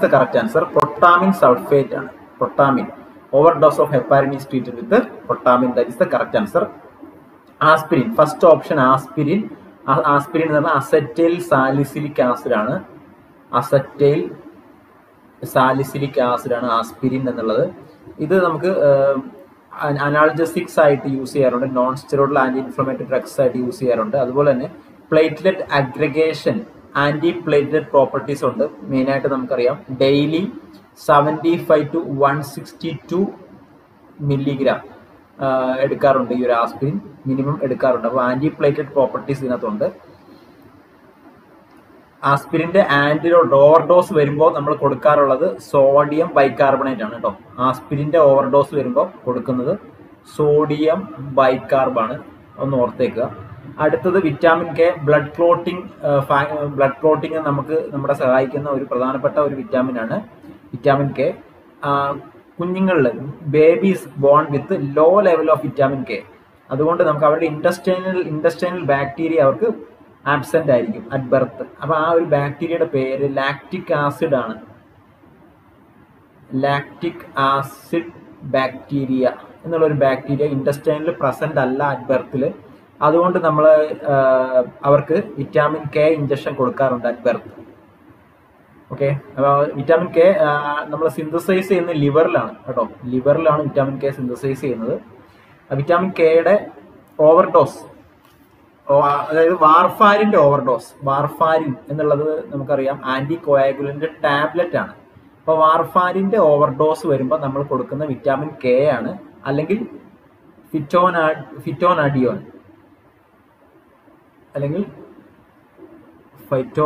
The correct answer protamine sulphate ആണ് protamine overdose of heparin is treated with protamine that is the correct answer aspirin first option aspirin aspirin എന്ന് പറഞ്ഞാൽ acetyl salicylic acid ആണ് acetyl salicylic acid ആണ് aspirin എന്നുള്ളത് ഇത് നമുക്ക് analgesics ആയിട്ട് use ചെയ്യാറുണ്ട് non steroidal anti inflammatory drugs ആയിട്ട് യൂസ് ചെയ്യാറുണ്ട് അതുപോലെ തന്നെ platelet aggregation anti platelet properties ഉണ്ട് മെയിൻ ആയിട്ട് നമുക്കറിയാം daily seventy five to one sixty two milligram എടുക്കാറുണ്ട് ഈ ഒരു ആസ്പിരിൻ മിനിമം എടുക്കാറുണ്ട് അപ്പോൾ ആന്റി പ്ലേറ്റഡ് പ്രോപ്പർട്ടീസ് ഇതിനകത്തുണ്ട് ആസ്പിരിന്റെ ആന്റിഡോട്ട് ഓവർഡോസ് വരുമ്പോൾ നമ്മൾ കൊടുക്കാറുള്ളത് സോഡിയം ബൈകാർബണേറ്റ് ആണ് കേട്ടോ ആസ്പിരിന്റെ ഓവർഡോസ് വരുമ്പോൾ കൊടുക്കുന്നത് സോഡിയം ബൈകാർബാണ് ഒന്ന് ഓർത്തേക്കുക അടുത്തത് vitamin K blood clotting blood clotting നമുക്ക് നമ്മളെ സഹായിക്കുന്ന ഒരു പ്രധാനപ്പെട്ട ഒരു വിറ്റാമിൻ ആണ് വിറ്റാമിൻ കെ കുഞ്ഞുങ്ങളിൽ babies born with low level of vitamin K അതുകൊണ്ട് നമുക്ക് അവരുടെ ഇൻഡസ്റ്റൈനൽ ഇൻഡസ്റ്റൈനൽ ബാക്ടീരിയ അവർക്ക് ആബ്സെന്റ് ആയിരിക്കും അറ്റ് ബർത്ത് അപ്പൊ ആ ഒരു ബാക്ടീരിയയുടെ പേര് ലാക്റ്റിക് ആസിഡ് ആണ് ലാക്റ്റിക് ആസിഡ് ബാക്ടീരിയ എന്നുള്ള ഒരു ബാക്ടീരിയ ഇൻഡസ്റ്റൈനിൽ പ്രസന്റ് അല്ല അറ്റ് ബർത്തിൽ അതുകൊണ്ട് നമ്മൾ അവർക്ക് വിറ്റാമിൻ കെ ഇഞ്ചക്ഷൻ കൊടുക്കാറുണ്ട് അറ്റ് ബർത്ത് ഓക്കെ അപ്പോൾ വിറ്റാമിൻ കെ നമ്മൾ സിന്തസൈസ് ചെയ്യുന്നത് ലിവറിലാണ് കേട്ടോ ലിവറിലാണ് വിറ്റാമിൻ കെ സിന്തസൈസ് ചെയ്യുന്നത് വിറ്റാമിൻ കെയുടെ ഓവർഡോസ് അതായത് വാർഫാരിന്റെ ഓവർഡോസ് വാർഫാരിൻ എന്നുള്ളത് നമുക്കറിയാം ആന്റി കോയാഗുലന്റ് ടാബ്ലറ്റ് ആണ് അപ്പോൾ വാർഫാരിന്റെ ഓവർഡോസ് വരുമ്പോൾ നമ്മൾ കൊടുക്കുന്ന വിറ്റാമിൻ കെ ആണ് അല്ലെങ്കിൽ ഫിറ്റോനാ ഫിറ്റോനാഡിയോൻ അല്ലെങ്കിൽ ഫൈറ്റോ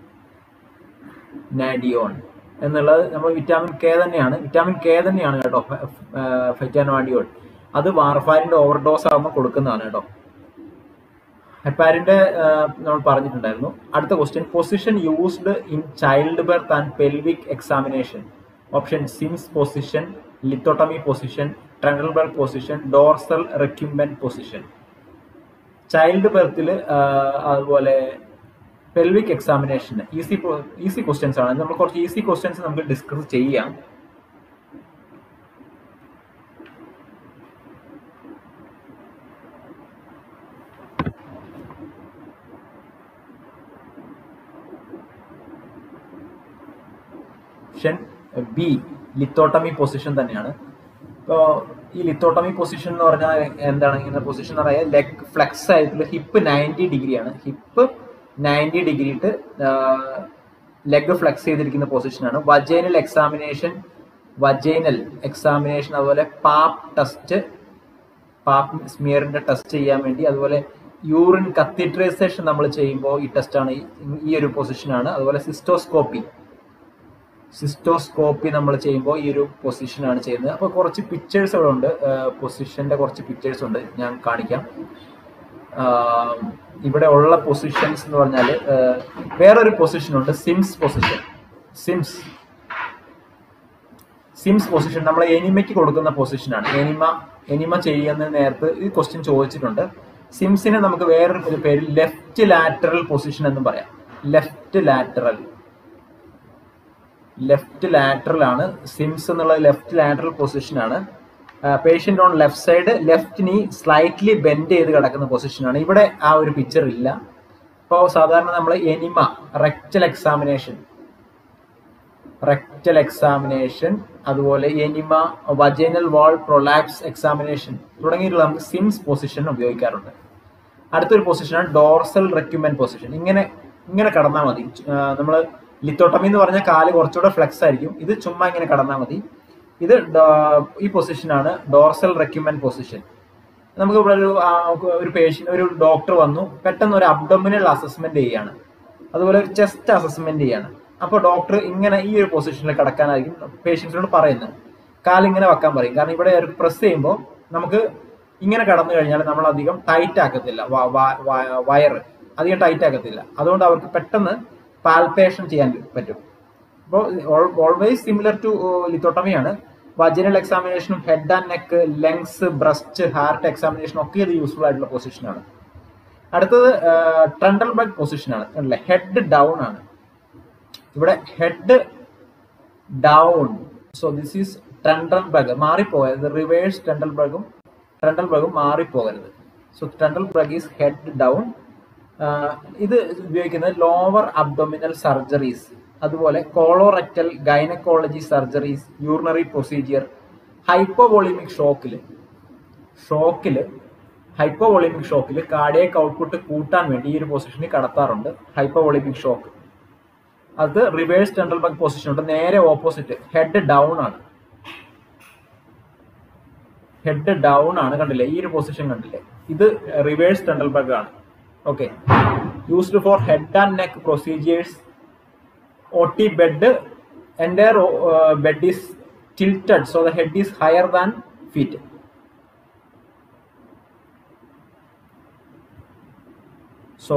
നാഡിയോൺ എന്നുള്ളത് നമ്മൾ വിറ്റാമിൻ കെ തന്നെയാണ് വിറ്റാമിൻ കെ തന്നെയാണ് കേട്ടോ ഫൈറ്റാനോഡിയോൺ അത് വാർഫാരിന്റെ ഓവർഡോസ് ആകുമ്പോൾ കൊടുക്കുന്നതാണ് കേട്ടോ ഹെപ്പാരിന്റെ നമ്മൾ പറഞ്ഞിട്ടുണ്ടായിരുന്നു അടുത്ത question position used in childbirth and pelvic examination option Sims position lithotomy position Trendelenburg position dorsal recumbent position child ബർത്തിൽ അതുപോലെ pelvic examination easy easy questions ആണ് നമ്മൾ കുറച്ച് ഈസി ക്വസ്റ്റ്യൻസ് നമുക്ക് ഡിസ്കസ് ചെയ്യാം ഓപ്ഷൻ ബി ലിത്തോട്ടമി പൊസിഷൻ തന്നെയാണ് ഇപ്പോൾ ഈ ലിത്തോട്ടമി പൊസിഷൻ എന്ന് പറഞ്ഞാൽ എന്താണ് ഇങ്ങനെ പൊസിഷൻ എന്ന് പറയാൻ ലെഗ് ഫ്ലെക്സ് ആയിട്ടുള്ള ഹിപ്പ് നയൻറ്റി ഡിഗ്രിയാണ് ഹിപ്പ് നയൻറ്റി ഡിഗ്രി ഇട്ട് ലെഗ് ഫ്ലെക്സ് ചെയ്തിരിക്കുന്ന പൊസിഷനാണ് വജൈനൽ എക്സാമിനേഷൻ വജൈനൽ എക്സാമിനേഷൻ അതുപോലെ പാപ്പ് ടെസ്റ്റ് പാപ്പ് സ്മിയറിന്റെ ടെസ്റ്റ് ചെയ്യാൻ വേണ്ടി അതുപോലെ യൂറിൻ കത്തീഡ്രൈസേഷൻ നമ്മൾ ചെയ്യുമ്പോൾ ഈ ടെസ്റ്റാണ് ഈ ഒരു പൊസിഷനാണ് അതുപോലെ സിസ്റ്റോസ്കോപ്പി സിസ്റ്റോസ്കോപ്പി നമ്മൾ ചെയ്യുമ്പോൾ ഈ ഒരു പൊസിഷനാണ് ചെയ്യുന്നത് അപ്പോൾ കുറച്ച് പിക്ചേഴ്സ് അവിടെ ഉണ്ട് പൊസിഷന്റെ കുറച്ച് പിക്ചേഴ്സ് ഉണ്ട് ഞാൻ കാണിക്കാം ഇവിടെ ഉള്ള പൊസിഷൻസ് എന്ന് പറഞ്ഞാൽ വേറൊരു പൊസിഷൻ ഉണ്ട് Sims position Sims Sims position നമ്മൾ എനിമയ്ക്ക് കൊടുക്കുന്ന പൊസിഷനാണ് എനിമ എനിമ ചെയ്യുന്ന നേരത്ത് ഈ ക്വസ്റ്റ്യൻ ചോദിച്ചിട്ടുണ്ട് സിംസിനെ നമുക്ക് വേറൊരു പേര് ലെഫ്റ്റ് ലാറ്ററൽ പൊസിഷൻ എന്നും പറയാം ലെഫ്റ്റ് ലാറ്ററൽ ലെഫ്റ്റ് ലാറ്ററൽ ആണ് സിംസ് എന്നുള്ള ലെഫ്റ്റ് ലാറ്ററൽ പൊസിഷൻ ആണ് patient on left side left knee slightly bend ചെയ്ത് കിടക്കുന്ന പൊസിഷനാണ് ഇവിടെ ആ ഒരു പിക്ചർ ഇല്ല ഇപ്പോൾ സാധാരണ നമ്മൾ enema rectal examination rectal examination അതുപോലെ enema vaginal wall prolapse examination തുടങ്ങിയിട്ടുള്ള നമുക്ക് സിംസ് പൊസിഷൻ ഉപയോഗിക്കാറുണ്ട് അടുത്തൊരു പൊസിഷനാണ് ഡോർസൽ റെക്യുമെന്റ് പൊസിഷൻ ഇങ്ങനെ ഇങ്ങനെ കടന്നാൽ മതി നമ്മൾ ലിത്തോട്ടമി എന്ന് പറഞ്ഞാൽ കാല് കുറച്ചുകൂടെ ഫ്ലെക്സ് ആയിരിക്കും ഇത് ചുമ്മാ ഇങ്ങനെ കടന്നാൽ മതി ഇത് ഈ പൊസിഷനാണ് ഡോർസൽ റെക്യുമെന്റ് പൊസിഷൻ നമുക്ക് ഇവിടെ ഒരു ഒരു പേഷ്യൻ ഒരു ഡോക്ടർ വന്നു പെട്ടെന്ന് ഒരു അബ്ഡോമിനൽ അസസ്മെന്റ് ചെയ്യാണ് അതുപോലെ ഒരു ചെസ്റ്റ് അസസ്മെന്റ് ചെയ്യാണ് അപ്പോൾ ഡോക്ടർ ഇങ്ങനെ ഈ ഒരു പൊസിഷനിൽ കിടക്കാനായിരിക്കും പേഷ്യൻസിനോട് പറയുന്നത് കാലിങ്ങനെ വെക്കാൻ പറയും കാരണം ഇവിടെ പ്രസ് ചെയ്യുമ്പോൾ നമുക്ക് ഇങ്ങനെ കടന്നു കഴിഞ്ഞാൽ നമ്മൾ അധികം ടൈറ്റ് ആക്കത്തില്ല വയറ് അധികം ടൈറ്റ് ആക്കത്തില്ല അതുകൊണ്ട് അവർക്ക് പെട്ടെന്ന് പാൽപേഷൻ ചെയ്യാൻ പറ്റും അപ്പോൾ ഓൾവേസ് സിമിലർ ടു ലിത്തോട്ടമിയാണ് വജനൽ എക്സാമിനേഷനും head and neck lungs breast heart എക്സാമിനേഷനും ഒക്കെ ഇത് യൂസ്ഫുൾ ആയിട്ടുള്ള പൊസിഷനാണ് അടുത്തത് ട്രണ്ടൽ ബഗ് പൊസിഷനാണ് അല്ലേ ഹെഡ് ഡൗൺ ആണ് ഇവിടെ head down so this is Trendelenburg മാറിപ്പോയത് റിവേഴ്സ് ട്രെൻഡൽബർഗും ട്രെൻഡൽബർഗും മാറിപ്പോകരുത് so Trendelenburg is head down ഇത് ഉപയോഗിക്കുന്നത് ലോവർ അബ്ഡോമിനൽ സർജറീസ് അതുപോലെ colorectal gynaecology surgeries urinary procedure hypovolaemic ഷോക്കിൽ ഷോക്കിൽ ഹൈപ്പോവോളിമിക് ഷോക്കിൽ കാർഡിയക് ഔട്ട്പുട്ട് കൂട്ടാൻ വേണ്ടി ഈ ഒരു പൊസിഷനിൽ കടത്താറുണ്ട് ഹൈപ്പോവോളിമിക് ഷോക്ക് അത് റിവേഴ്സ് ടെൻഡൽബർഗ് പൊസിഷൻ ഉണ്ട് നേരെ ഓപ്പോസിറ്റ് ഹെഡ് ഡൗൺ ആണ് ഹെഡ് ഡൗൺ ആണ് കണ്ടില്ലേ ഈ ഒരു പൊസിഷൻ കണ്ടില്ലേ ഇത് റിവേഴ്സ് ടെൻഡൽബർഗ് ആണ് okay used for head and neck procedures O T bed entire bed is tilted so the head is higher than feet so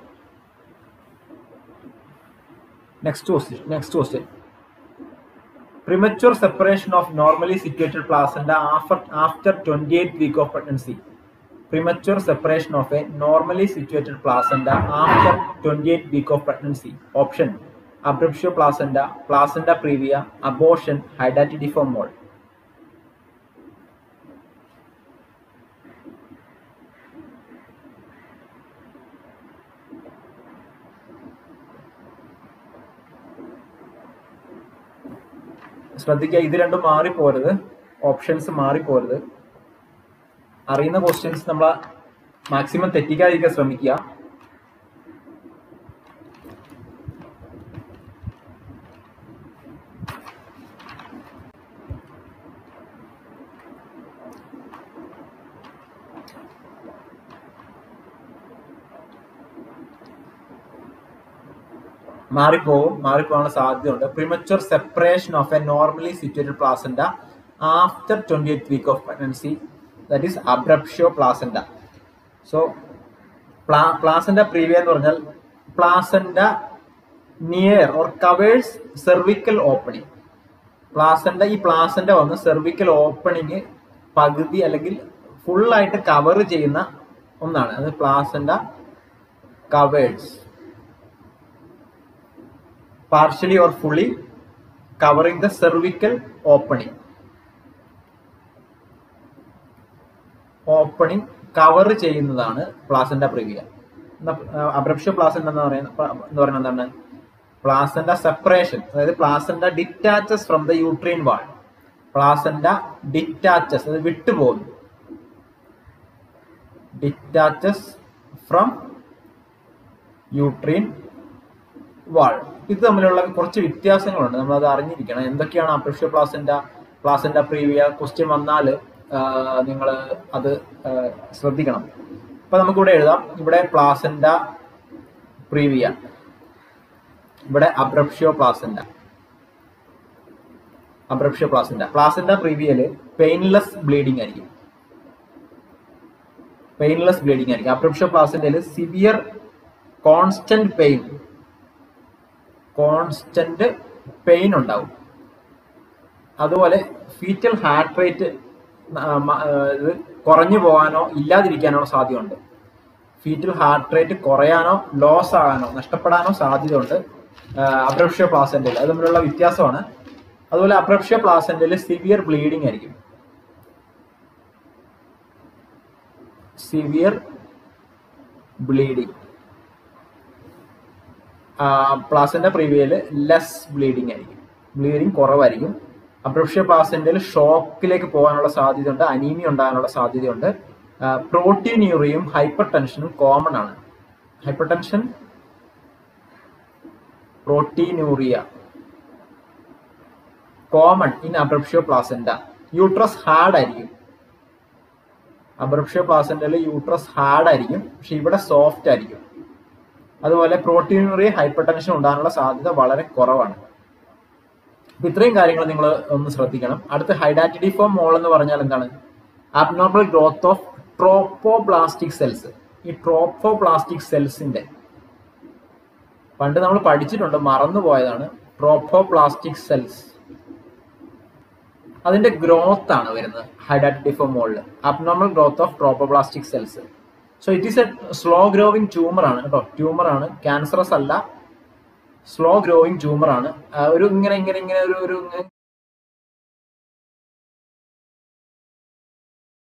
next question next question premature separation of normally situated placenta after after 28th week of pregnancy premature separation of a normally situated placenta after 28th week of pregnancy option abruptio placenta placenta previa abortion hydatidiform mole ശ്രദ്ധിക്കുക ഇത് രണ്ടും മാറിപ്പോരുത് options മാറിപ്പോരുത് അറിയുന്ന questions നമ്മൾ maximum തെറ്റിക്കാതിരിക്കാൻ ശ്രമിക്കുക മാറിപ്പോവും മാറിപ്പോകാനുള്ള സാധ്യതയുണ്ട് premature separation of a normally situated placenta after twenty eight week of pregnancy that is abruptio placenta so പ്ലാ പ്ലാസൻഡ പ്രീവിയ എന്ന് പറഞ്ഞാൽ placenta near or covers cervical opening placenta ഈ പ്ലാസൻഡ വന്ന് സെർവിക്കൽ ഓപ്പണിങ് പകുതി അല്ലെങ്കിൽ ഫുള്ളായിട്ട് കവർ ചെയ്യുന്ന ഒന്നാണ് അത് placenta covers partially or fully covering the cervical opening. Opening cover ചെയ്യുന്നതാണ് പ്ലാസന്റ പ്രിവിയ അബ്രപ്ഷ്യ പ്ലാസന്റ എന്ന് പറയുന്ന എന്ന് പറയുന്നത് എന്താണ് പ്ലാസന്റ സെപ്പറേഷൻ അതായത് placenta detaches from the uterine wall placenta detaches അത് വിട്ടുപോകുന്നു ഡിറ്റാച്ചസ് ഫ്രം യൂട്രീൻ വാൾ ഇത് തമ്മിലുള്ള കുറച്ച് വ്യത്യാസങ്ങളുണ്ട് നമ്മൾ അത് അറിഞ്ഞിരിക്കണം എന്തൊക്കെയാണ് abruptio placenta placenta previa question വന്നാൽ നിങ്ങൾ അത് ശ്രദ്ധിക്കണം അപ്പൊ നമുക്കിവിടെ എഴുതാം ഇവിടെ പ്ലാസന്റ പ്രീവിയ ഇവിടെ abruptio placenta abruptio placenta placenta പ്രീവിയല് പെയിൻലെസ് ബ്ലീഡിംഗ് ആയിരിക്കും പെയിൻലെസ് ബ്ലീഡിംഗ് ആയിരിക്കും അബ്രപ്ഷ്യോ പ്ലാസന്റയിൽ severe constant pain constant pain ഉണ്ടാവും അതുപോലെ ഫീറ്റൽ ഹാർട്ട് റേറ്റ് ഇത് കുറഞ്ഞു പോകാനോ ഇല്ലാതിരിക്കാനോ സാധ്യതയുണ്ട് ഫീറ്റൽ ഹാർട്ട് റേറ്റ് കുറയാനോ ലോസ് ആകാനോ നഷ്ടപ്പെടാനോ സാധ്യതയുണ്ട് അബ്രപ്ഷ്യ പ്ലാസന്റിൽ അത് തമ്മിലുള്ള വ്യത്യാസമാണ് അതുപോലെ അബ്രപ്ഷ്യ പ്ലാസന്റിൽ സിവിയർ ബ്ലീഡിംഗ് ആയിരിക്കും സിവിയർ ബ്ലീഡിംഗ് പ്ലാസന്റെ പ്രീവിയല് ലെസ് ബ്ലീഡിംഗ് ആയിരിക്കും ബ്ലീഡിംഗ് കുറവായിരിക്കും അബ്രപ്ഷ്യ പ്ലാസന്റിൽ ഷോക്കിലേക്ക് പോകാനുള്ള സാധ്യതയുണ്ട് അനീമിയ ഉണ്ടാകാനുള്ള സാധ്യതയുണ്ട് പ്രോട്ടീൻയൂറിയും ഹൈപ്പർ ടെൻഷനും കോമൺ ആണ് hypertension proteinuria common in abruptio placenta uterus hard ആയിരിക്കും അബ്രപ്ഷ്യോ പ്ലാസന്റയിൽ യൂട്രസ് ഹാർഡ് ആയിരിക്കും പക്ഷെ ഇവിടെ സോഫ്റ്റ് ആയിരിക്കും അതുപോലെ പ്രോട്ടീനുറി ഹൈപ്പർ ടെൻഷൻ ഉണ്ടാകാനുള്ള സാധ്യത വളരെ കുറവാണ് അപ്പൊ ഇത്രയും കാര്യങ്ങൾ നിങ്ങൾ ഒന്ന് ശ്രദ്ധിക്കണം അടുത്ത് ഹൈഡാറ്റിഡിഫോം മോൾ എന്ന് പറഞ്ഞാൽ എന്താണ് abnormal growth of trophoblastic cells ഈ ട്രോപ്പോപ്ലാസ്റ്റിക് സെൽസിന്റെ പണ്ട് നമ്മൾ പഠിച്ചിട്ടുണ്ട് മറന്നുപോയതാണ് ട്രോപ്പോപ്ലാസ്റ്റിക് സെൽസ് അതിന്റെ ഗ്രോത്ത് ആണ് വരുന്നത് ഹൈഡാറ്റിഡിഫോം മോളിൽ abnormal growth of trophoblastic cells so it is a slow growing tumour ആണ് കേട്ടോ ട്യൂമർ ആണ് ക്യാൻസറസ് അല്ല സ്ലോ ഗ്രോയിങ് ട്യൂമർ ആണ് ആ, ഒരു ഇങ്ങനെ ഇങ്ങനെ ഇങ്ങനെ ഒരു ഒരു ഇങ്ങനെ